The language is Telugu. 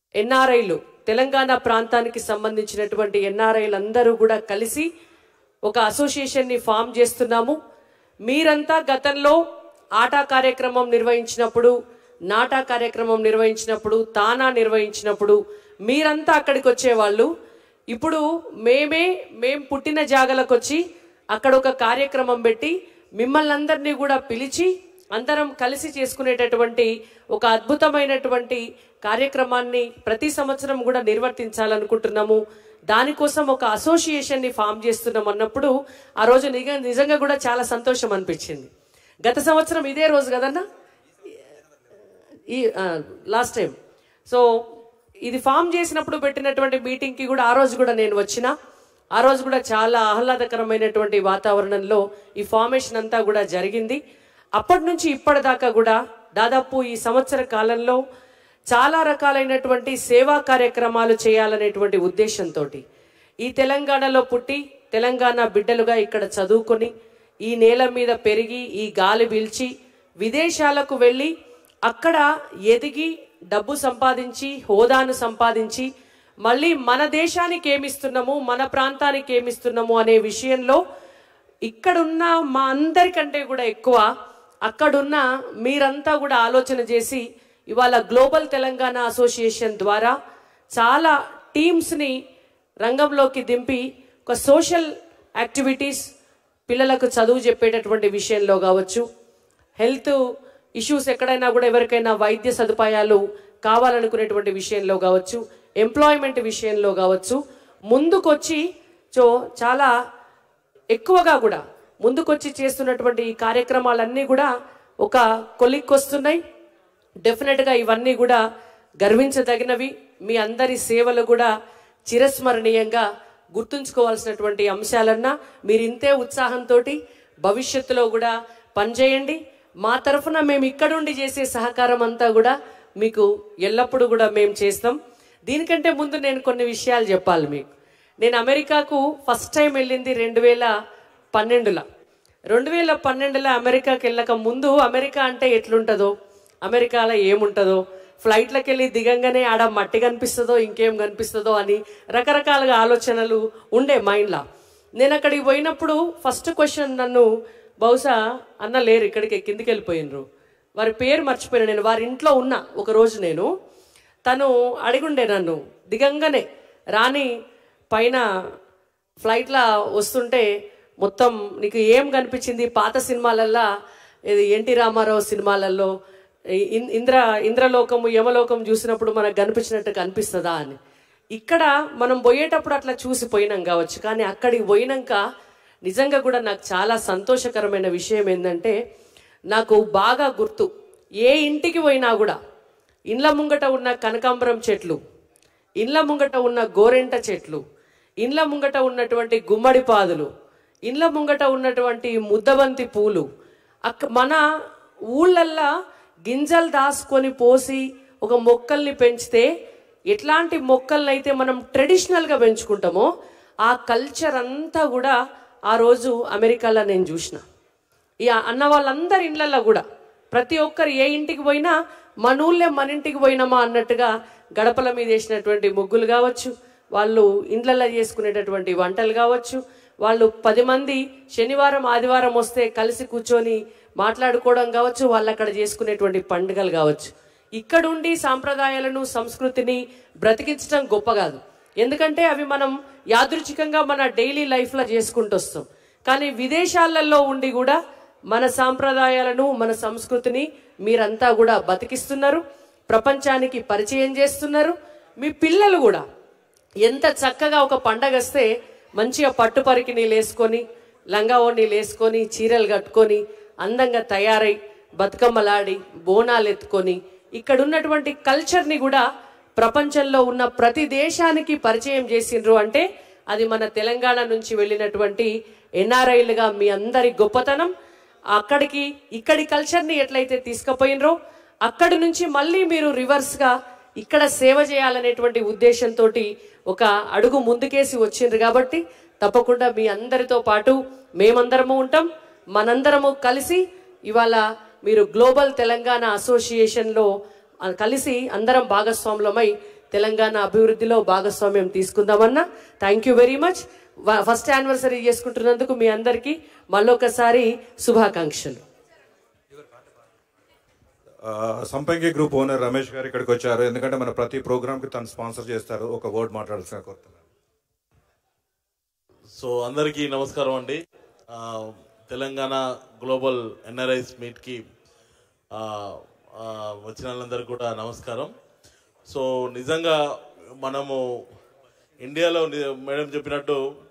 ఎన్ఆర్ఐలు తెలంగాణ ప్రాంతానికి సంబంధించినటువంటి ఎన్ఆర్ఐలు అందరూ కూడా కలిసి ఒక అసోసియేషన్ని ఫామ్ చేస్తున్నాము మీరంతా గతంలో ఆటా కార్యక్రమం నిర్వహించినప్పుడు నాటా కార్యక్రమం నిర్వహించినప్పుడు తానా నిర్వహించినప్పుడు మీరంతా అక్కడికి వచ్చేవాళ్ళు ఇప్పుడు మేమే మేం పుట్టిన జాగలకు వచ్చి అక్కడ ఒక కార్యక్రమం పెట్టి మిమ్మల్ని అందరినీ కూడా పిలిచి అందరం కలిసి చేసుకునేటటువంటి ఒక అద్భుతమైనటువంటి కార్యక్రమాన్ని ప్రతి సంవత్సరం కూడా నిర్వర్తించాలనుకుంటున్నాము దానికోసం ఒక అసోసియేషన్ ని ఫామ్ చేస్తున్నాం అన్నప్పుడు ఆ రోజు నిజ నిజంగా కూడా చాలా సంతోషం అనిపించింది గత సంవత్సరం ఇదే రోజు కదన్నా ఈ లాస్ట్ టైం సో ఇది ఫామ్ చేసినప్పుడు పెట్టినటువంటి మీటింగ్కి కూడా ఆ రోజు కూడా నేను వచ్చిన ఆ రోజు కూడా చాలా ఆహ్లాదకరమైనటువంటి వాతావరణంలో ఈ ఫార్మేషన్ అంతా కూడా జరిగింది అప్పటి నుంచి ఇప్పటిదాకా కూడా దాదాపు ఈ సంవత్సర కాలంలో చాలా రకాలైనటువంటి సేవా కార్యక్రమాలు చేయాలనేటువంటి ఉద్దేశంతో ఈ తెలంగాణలో పుట్టి తెలంగాణ బిడ్డలుగా ఇక్కడ చదువుకొని ఈ నేల మీద పెరిగి ఈ గాలి పీల్చి విదేశాలకు వెళ్ళి అక్కడ ఎదిగి డబ్బు సంపాదించి హోదాను సంపాదించి మళ్ళీ మన దేశానికి ఏమిస్తున్నాము మన ప్రాంతానికి ఏమిస్తున్నాము అనే విషయంలో ఇక్కడున్న మా అందరికంటే కూడా ఎక్కువ అక్కడున్న మీరంతా కూడా ఆలోచన చేసి ఇవాళ గ్లోబల్ తెలంగాణ అసోసియేషన్ ద్వారా చాలా టీమ్స్ని రంగంలోకి దింపి ఒక సోషల్ యాక్టివిటీస్ పిల్లలకు చదువు చెప్పేటటువంటి విషయంలో కావచ్చు హెల్త్ ఇష్యూస్ ఎక్కడైనా కూడా ఎవరికైనా వైద్య సదుపాయాలు కావాలనుకునేటువంటి విషయంలో కావచ్చు ఎంప్లాయ్మెంట్ విషయంలో కావచ్చు ముందుకొచ్చి సో చాలా ఎక్కువగా కూడా ముందుకొచ్చి చేస్తున్నటువంటి ఈ కార్యక్రమాలన్నీ కూడా ఒక కొలిక్కి వస్తున్నాయి డెఫినెట్గా ఇవన్నీ కూడా గర్వించదగినవి మీ అందరి సేవలు కూడా చిరస్మరణీయంగా గుర్తుంచుకోవాల్సినటువంటి అంశాలన్నా మీరు ఇంతే ఉత్సాహంతో భవిష్యత్తులో కూడా పనిచేయండి మా తరఫున మేము ఇక్కడుండి చేసే సహకారం అంతా కూడా మీకు ఎల్లప్పుడూ కూడా మేము చేస్తాం దీనికంటే ముందు నేను కొన్ని విషయాలు చెప్పాలి మీకు నేను అమెరికాకు ఫస్ట్ టైం వెళ్ళింది రెండు వేల పన్నెండులో రెండు వేల పన్నెండులో అమెరికాకి వెళ్ళక ముందు అమెరికా అంటే ఎట్లుంటుందో అమెరికాలో ఏముంటుందో ఫ్లైట్లకు వెళ్ళి దిగంగానే ఆడ మట్టి కనిపిస్తుందో ఇంకేం కనిపిస్తుందో అని రకరకాలుగా ఆలోచనలు ఉండే మైండ్లో నేను అక్కడికి పోయినప్పుడు ఫస్ట్ క్వశ్చన్ నన్ను బహుశా అన్న లేరు ఇక్కడికి కిందికి వెళ్ళిపోయినరు వారి పేరు మర్చిపోయినా నేను వారి ఇంట్లో ఉన్నా ఒక రోజు నేను తను అడిగుండే నన్ను దిగంగానే రాని పైన ఫ్లైట్లో వస్తుంటే మొత్తం నీకు ఏం కనిపించింది పాత సినిమాలల్లో ఇది ఎన్టీ రామారావు సినిమాలలో ఇన్- ఇంద్ర ఇంద్రలోకము యమలోకం చూసినప్పుడు మనకు కనిపించినట్టు కనిపిస్తుందా అని ఇక్కడ మనం పోయేటప్పుడు అట్లా చూసి పోయినాం కావచ్చు కానీ అక్కడికి పోయినాక నిజంగా కూడా నాకు చాలా సంతోషకరమైన విషయం ఏంటంటే నాకు బాగా గుర్తు ఏ ఇంటికి పోయినా కూడా ఇండ్ల ముంగట ఉన్న కనకాంబరం చెట్లు ఇండ్ల ముంగట ఉన్న గోరెంట చెట్లు ఇండ్ల ముంగట ఉన్నటువంటి గుమ్మడి పాదులు ఇండ్ల ముంగట ఉన్నటువంటి ముద్దబంతి పూలు అక్క మన ఊళ్ళల్లా గింజలు దాసుకొని పోసి ఒక మొక్కల్ని పెంచితే ఎట్లాంటి మొక్కల్ని అయితే మనం ట్రెడిషనల్గా పెంచుకుంటామో ఆ కల్చర్ అంతా కూడా ఆ రోజు అమెరికాలో నేను చూసిన ఈ అన్న వాళ్ళందరి ఇండ్లల్లో కూడా ప్రతి ఒక్కరు ఏ ఇంటికి పోయినా మన ఊళ్ళే మన ఇంటికి పోయినామా అన్నట్టుగా గడపల మీద వేసినటువంటి ముగ్గులు కావచ్చు వాళ్ళు ఇండ్లల్లో చేసుకునేటటువంటి వంటలు కావచ్చు వాళ్ళు పది మంది శనివారం ఆదివారం వస్తే కలిసి కూర్చొని మాట్లాడుకోవడం కావచ్చు వాళ్ళు అక్కడ చేసుకునేటువంటి పండుగలు కావచ్చు ఇక్కడుండి సాంప్రదాయాలను సంస్కృతిని బ్రతికించడం గొప్ప కాదు ఎందుకంటే అవి మనం యాదృచ్ఛికంగా మన డైలీ లైఫ్లో చేసుకుంటూ వస్తాం కానీ విదేశాలలో ఉండి కూడా మన సాంప్రదాయాలను మన సంస్కృతిని మీరంతా కూడా బతికిస్తున్నారు ప్రపంచానికి పరిచయం చేస్తున్నారు మీ పిల్లలు కూడా ఎంత చక్కగా ఒక పండగ వస్తే మంచిగా పట్టు పరికినీళ్ళు వేసుకొని లంగా ఓణీలు వేసుకొని చీరలు కట్టుకొని అందంగా తయారై బతుకమ్మలాడి బోనాలు ఎత్తుకొని ఇక్కడ ఉన్నటువంటి కల్చర్ని కూడా ప్రపంచంలో ఉన్న ప్రతి దేశానికి పరిచయం చేసిండ్రు అంటే అది మన తెలంగాణ నుంచి వెళ్ళినటువంటి ఎన్ఆర్ఐలుగా మీ అందరి గొప్పతనం అక్కడికి ఇక్కడి కల్చర్ని ఎట్లయితే తీసుకుపోయినరో అక్కడి నుంచి మళ్ళీ మీరు రివర్స్గా ఇక్కడ సేవ చేయాలనేటువంటి ఉద్దేశంతో ఒక అడుగు ముందుకేసి వచ్చిండ్రు కాబట్టి తప్పకుండా మీ అందరితో పాటు మేమందరము ఉంటాం మనందరము కలిసి ఇవాళ మీరు గ్లోబల్ తెలంగాణ అసోసియేషన్లో ఆ, కలిసి అందరం భాగస్వాములమై తెలంగాణ అభివృద్ధిలో భాగస్వామ్యం తీసుకుందామన్నా thank you very much first anniversary చేసుకుంటున్నందుకు మీ అందరికీ మళ్ళొకసారి శుభాకాంక్షలు ఆ, సంపంగి గ్రూప్ ఓనర్ రమేష్ గారు ఇక్కడికి వచ్చారు ఎందుకంటే మన ప్రతి ప్రోగ్రామ్ కి తను స్పాన్సర్ చేస్తారు ఒక వర్డ్ మాట్లాడాల్సిన కోరుతున్నాను సో అందరికీ నమస్కారం అండి ఆ, తెలంగాణ గ్లోబల్ ఎన్ఆర్ఐస్ మీట్కి ఆ, ఆ, వచ్చిన వాళ్ళందరికీ కూడా నమస్కారం సో నిజంగా మనము ఇండియాలో ని- మేడం చెప్పినట్టు